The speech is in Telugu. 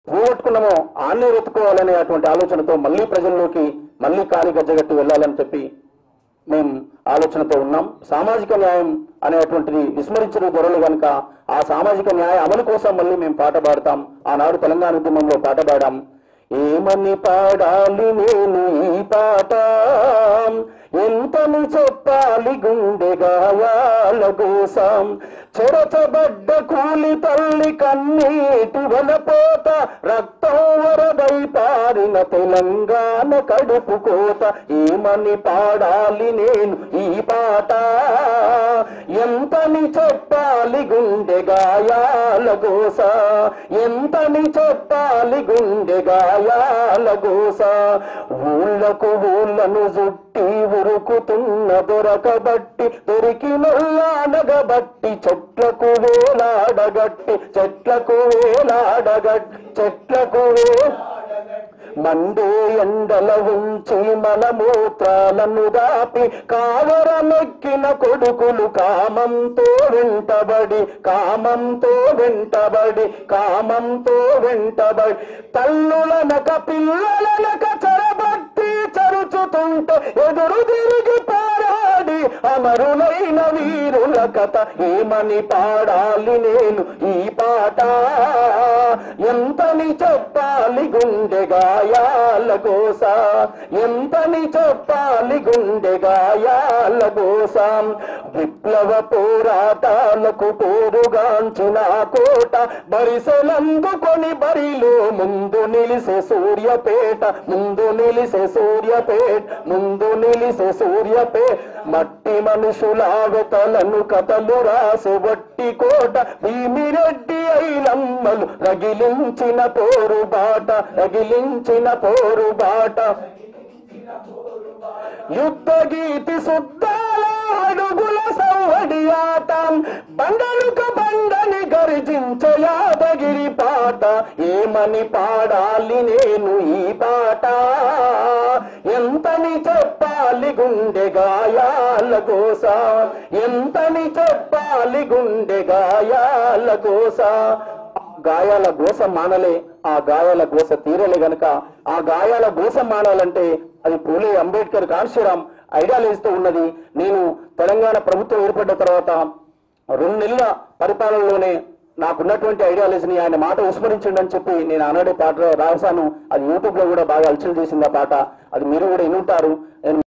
పోగొట్టుకున్నామో ఆన్నే వెతుకోవాలనే అటువంటి ఆలోచనతో మళ్ళీ ప్రజల్లోకి మళ్ళీ కాలి గజ్జగట్టి వెళ్ళాలని చెప్పి మేము ఆలోచనతో ఉన్నాం సామాజిక న్యాయం అనేటువంటిది విస్మరించిన దొరలు కనుక ఆ సామాజిక న్యాయ అమలు కోసం మళ్ళీ మేము పాట పాడతాం ఆనాడు తెలంగాణ ఉద్యమంలో పాట పాడాం ఏమని పాడాలి నేను ఈ పాట ఎంతని చెప్పాలి గుండె గాయాల కోసం చెరచబడ్డ కూలి తల్లి కన్నీటి వలపోత రక్తం వరదై పారిన తెలంగాణ కడుపు కోత ఏమని పాడాలి నేను ఈ పాట ఎంతని చెప్పాలి గుండె గాయాల గోస ఎంతని చెప్పాలి గుండె గాయాల గోస ఊళ్ళకు ఊళ్ళను జుట్టి ఉరుకుతున్న దొరకబట్టి దొరికినొల్లానగబట్టి చెట్లకు వేలాడగట్టి చెట్లకు వేలాడగట్టి చెట్లకు వే మండే ఎండల ఉంచి మన మూత్రాలను దాపి కావరమెక్కిన కొడుకులు కామంతో వెంటబడి కామంతో వెంటబడి కామంతో వెంటబడి తల్లులనక పిల్లలనక చెరబట్టి చరుచుతుంటే ఎదురు తిరిగి పారాడి అమరులైన వీరుల కథ ఏమని పాడాలి నేను ఈ పాట ఎంతని చెప్పాలి గుండె గాయాల గోస ఎంతని చెప్పాలి గుండె గాయాల గోస విప్లవ పోరాటాలకు పోరుగాంచిన కోట బరిసెలందుకొని బరిలో ముందు నిలిసే సూర్యపేట ముందు నిలిసే సూర్యపేట ముందు నిలిసే సూర్యపేట మట్టి మనుషుల వెతలను కథలు రాసే వట్టి కోట భీమిరెడ్డి ఐలమ్మలు రగిలించిన పోరు బాట రగిలించిన పోరు బాట యుద్ధ గీతి శుద్ధాల అడుగుల సవ్వడి ఆటం బండలుక బండని గర్జించ యాదగిరి పాట ఏమని పాడాలి నేను ఈ పాట ఎంతని చెప్పాలి గుండె గాయాల గోస ఎంతని చెప్పాలి గుండె గాయాల గోస గాయాల గోస మానలే ఆ గాయాల గోస తీరలే గనక ఆ గాయాల గోస మానాలంటే అది పూలే అంబేద్కర్ కాన్షిరామ్ ఐడియాలజీతో ఉన్నది నేను తెలంగాణ ప్రభుత్వం ఏర్పడ్డ తర్వాత రెండు నెలల పరిపాలనలోనే నాకున్నటువంటి ఐడియాలజీని ఆయన మాట విస్మరించండి అని చెప్పి నేను ఆనాడే పాట రాశాను అది యూట్యూబ్ లో కూడా బాగా అలచల్ చేసింది ఆ పాట అది మీరు కూడా వినుంటారు నేను